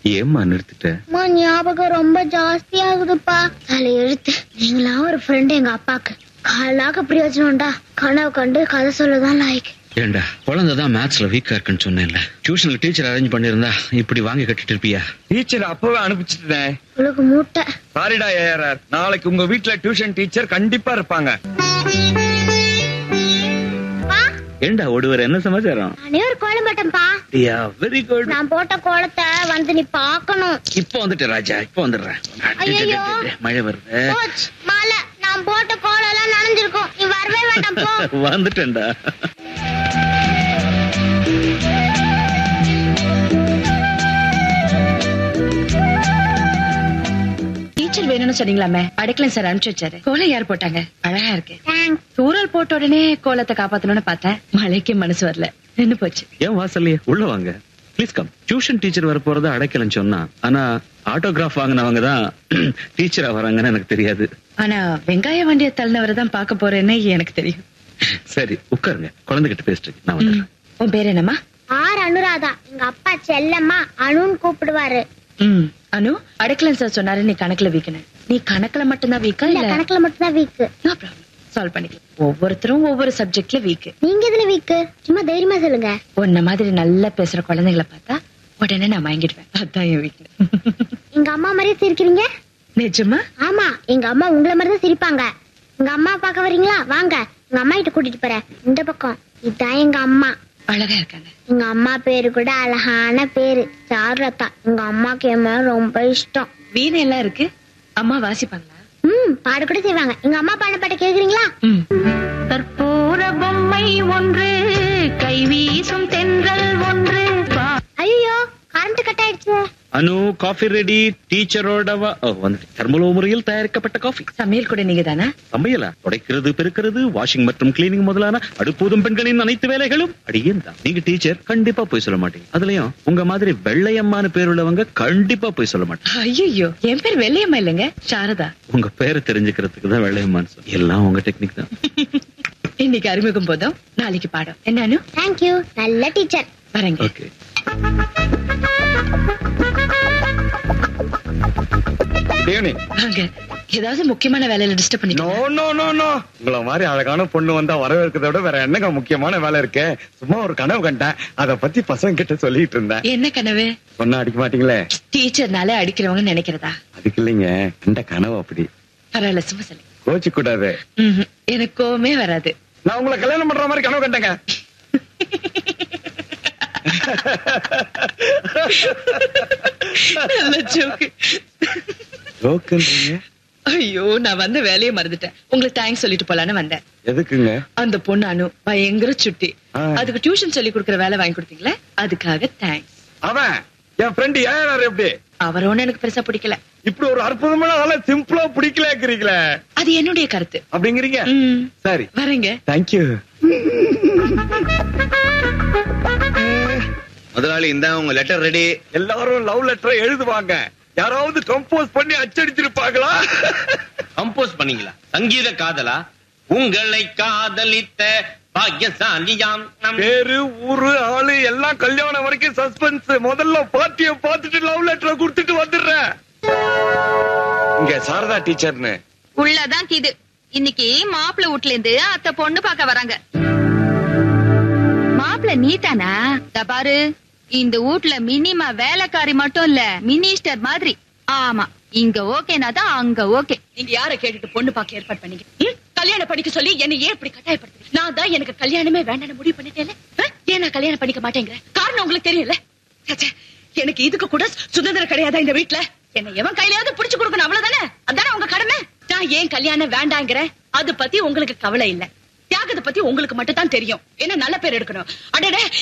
ஏம்மா நிறுத்திட்ட அம்மா ஞாபகம் ரொம்ப ஜாஸ்தி ஆகுதுப்பா தலை எழுத்து நீங்களா ஒரு ஃப்ரெண்ட் எங்க அப்பாக்கு காலாக பிரயோஜனம்டா கனவு கண்டு கதை சொல்லதான் லாய்க்கு ஏண்டா குழந்தைதான் மேத்ஸ்ல வீக்கா இருக்குன்னு சொன்னேன்ல டியூஷனுக்கு டீச்சர் அரேஞ்ச் பண்ணிருந்தா இப்படி வாங்கி கட்டிட்டு இருப்பியா டீச்சர் அப்பவே அனுப்பிச்சிட்டேன் உங்களுக்கு மூட்டை சாரிடா ஏஆர்ஆர் நாளைக்கு உங்க வீட்ல டியூஷன் டீச்சர் கண்டிப்பா இருப்பாங்க பா ஏண்டா ஒடுவர் என்ன சமாச்சாரம் நானே ஒரு கோலம் போட்டேன்ப்பா வெரி குட் நான் போட்ட கோலத்தை வந்து நீ பாக்கணும் இப்போ வந்துட்டு ராஜா இப்போ வந்துடுறேன் ஐயையோ. மழை வருது போச்சு மழை நான் போட்ட கோலம் எல்லாம் நனைஞ்சிருக்கும் நீ வரவே வேண்டாம் போ வந்துட்டேன்டா டீச்சர் வேணும்னு சொன்னீங்களாமே அடைக்கலம் சார் அனுப்பிச்சு வச்சாரு கோலம் யார் போட்டாங்க அழகா இருக்கு தேங்க்ஸ் தூரல் போட்ட உடனே கோலத்தை காப்பாத்தணும்னு பார்த்தேன் மழைக்கு மனசு வரல நின்னு போச்சு ஏன் வாசல்லையே உள்ள வாங்க ப்ளீஸ் கம் டியூஷன் டீச்சர் வர போறத அடைக்கலன்னு சொன்னா ஆனா ஆட்டோகிராஃப் வாங்கினவங்க தான் டீச்சரா வராங்கன்னு எனக்கு தெரியாது ஆனா வெங்காய வண்டியை தள்ளினவரை தான் பார்க்க போறேன்னு எனக்கு தெரியும் சரி உட்காருங்க குழந்தைகிட்ட பேசிட்டு நான் வந்துடுறேன் உன் பேர் என்னம்மா ஆர் அனுராதா எங்க அப்பா செல்லம்மா அனுன்னு கூப்பிடுவாரு ம் அனு அடைக்கலம் சார் சொன்னாரு நீ கணக்குல வீக்கணும் நீ கணக்குல மட்டும்தான் வீக்கா இல்ல இல்ல கணக்குல மட்டும் தான் வீக்கு நோ ப்ராப்ளம் சால்வ் பண்ணிக்கலாம் ஒவ்வொருத்தரும் ஒவ்வொரு சப்ஜெக்ட்ல வீக்கு நீங்க எதுல வீக்கு சும்மா தைரியமா சொல்லுங்க உன்ன மாதிரி நல்லா பேசுற குழந்தைகளை பார்த்தா உடனே நான் வாங்கிடுவேன் அதான் என் வீக்கு எங்க அம்மா மாதிரியே சிரிக்கிறீங்க நிஜமா ஆமா எங்க அம்மா உங்கள மாதிரி தான் சிரிப்பாங்க எங்க அம்மா பார்க்க வரீங்களா வாங்க எங்க அம்மா கிட்ட கூட்டிட்டு போறேன் இந்த பக்கம் இதான் எங்க அம்மா அழகா இருக்காங்க எங்க அம்மா பேரு கூட அழகான பேரு சாருலதா எங்க அம்மாக்கு என் மேல ரொம்ப இஷ்டம் வீணை எல்லாம் இருக்கு அம்மா வாசிப்பாங்களா ம் பாட கூட செய்வாங்க எங்க அம்மா பாட பாட்ட கேக்குறீங்களா ம் கற்பூர பொம்மை ஒன்று கைவீசும் தென்றல் ஒன்று ஐயோ கரண்ட் கட் ஆயிடுச்சு அனு காஃபி ரெடி டீச்சரோட வா ஓ, வந்துட்டு தர்மலோ முறையில் தயாரிக்கப்பட்ட காஃபி சமையல் கூட நீங்க தானே சமையலா துடைக்கிறது பெருக்கிறது வாஷிங் மற்றும் கிளீனிங் முதலான அடுப்பூதும் பெண்களின் அனைத்து வேலைகளும் அடியேன் தான் நீங்க டீச்சர் கண்டிப்பா போய் சொல்ல மாட்டீங்க அதுலயும் உங்க மாதிரி வெள்ளையம்மான்னு பேர் உள்ளவங்க கண்டிப்பா போய் சொல்ல மாட்டாங்க ஐயோ என் பேர் வெள்ளையம்மா இல்லைங்க சாரதா உங்க பேரை தெரிஞ்சுக்கிறதுக்கு தான் வெள்ளையம்மான்னு சொல்லி எல்லாம் உங்க டெக்னிக் தான் இன்னைக்கு அறிமுகம் போதும் நாளைக்கு பாடம் என்னன்னு தேங்க்யூ நல்ல டீச்சர் ஓகே வரேங்க தேவனி வாங்க ஏதாவது முக்கியமான வேலையில டிஸ்டர்ப் நோ பண்ணிட்டோம் நோ நோ நோ உங்கள மாதிரி அழகான பொண்ணு வந்தா வரவேற்கிறத விட வேற என்னங்க முக்கியமான வேலை இருக்கு சும்மா ஒரு கனவு கண்டேன் அத பத்தி பசங்க கிட்ட சொல்லிட்டு இருந்தேன் என்ன கனவு சொன்னா அடிக்க மாட்டீங்களே டீச்சர்னால அடிக்கிறவங்க நினைக்கிறதா அதுக்கு இல்லைங்க இந்த கனவு அப்படி பரவாயில்ல சும்மா சொல்லு கோச்சு கூடாது ம்ஹும். எனக்கு கோவமே வராது நான் உங்களை கல்யாணம் பண்ற மாதிரி கனவு கண்டேங்க நல்ல joke. ஜோக்குன்றீங்க ஐயோ நான் வந்த வேலையை மறந்துட்டேன் உங்களுக்கு தேங்க்ஸ் சொல்லிட்டு போலான்னு வந்தேன் எதுக்குங்க அந்த பொண்ணு அனு பயங்கர சுட்டி ஆ. அதுக்கு டியூஷன் சொல்லி கொடுக்கற வேலை வாங்கி கொடுத்தீங்களே அதுக்காக தேங்க்ஸ் அவன் என் ஃப்ரெண்ட் ஏன் எப்படி அவரோன்னு எனக்கு பெருசா பிடிக்கல இப்படி ஒரு அற்புதமான ஆளை சிம்பிளா பிடிக்கலங்கிறீங்களே அது என்னுடைய கருத்து அப்படிங்கிறீங்க ம், சரி வரேங்க தேங்க்யூ முதலாளி இந்தா உங்க லெட்டர் ரெடி எல்லாரும் லவ் லெட்டர் எழுதுவாங்க யாராவது கம்போஸ் பண்ணி அச்சடிச்சிருப்பாங்களா கம்போஸ் பண்ணீங்களா சங்கீத காதலா உங்களை காதலித்த பாக்கியசாலியாம் நம் பேரு ஊரு ஆளு எல்லாம் கல்யாணம் வரைக்கும் சஸ்பென்ஸ் முதல்ல பார்ட்டிய பார்த்துட்டு லவ் லெட்டர் கொடுத்துட்டு வந்துடுறேன் இங்க சாரதா டீச்சர்னு உள்ளதான் கிது இன்னைக்கு மாப்பிள்ளை வீட்ல இருந்து அத்தை பொண்ணு பார்க்க வராங்க மாப்பிள்ளை நீதானா இதா பாரு இந்த வீட்ல மினிமா வேலைக்காரி மட்டும் இல்ல மினிஸ்டர் மாதிரி ஆமா இங்க ஓகேனா தான் அங்க ஓகே நீங்க யார கேட்டுட்டு பொண்ணு பார்க்க ஏற்பாடு பண்ணீங்க ம்? கல்யாணம் பண்ணிக்க சொல்லி என்ன ஏன் இப்படி கட்டாயப்படுத்துறீங்க நான் தான் எனக்கு கல்யாணமே வேண்டாம்னு முடிவு பண்ணிட்டேன்ல ஆ? ஏன் நான் கல்யாணம் பண்ணிக்க மாட்டேங்கிறேன் காரணம் உங்களுக்கு தெரியல ச்சே, எனக்கு இதுக்கு கூட சுதந்திரம் கிடையாதா இந்த வீட்ல என்ன எவன் கையிலயாவது புடிச்சு கொடுக்கணும் அவ்வளவுதானே அதானே உங்க கடமை நான் ஏன் கல்யாணம் வேண்டாங்கிறேன் அது பத்தி உங்களுக்கு கவலை இல்ல தியாகத்தை பத்தி உங்களுக்கு மட்டும் தான் தெரியும் என்ன நல்ல பேர் எடுக்கணும் அடடே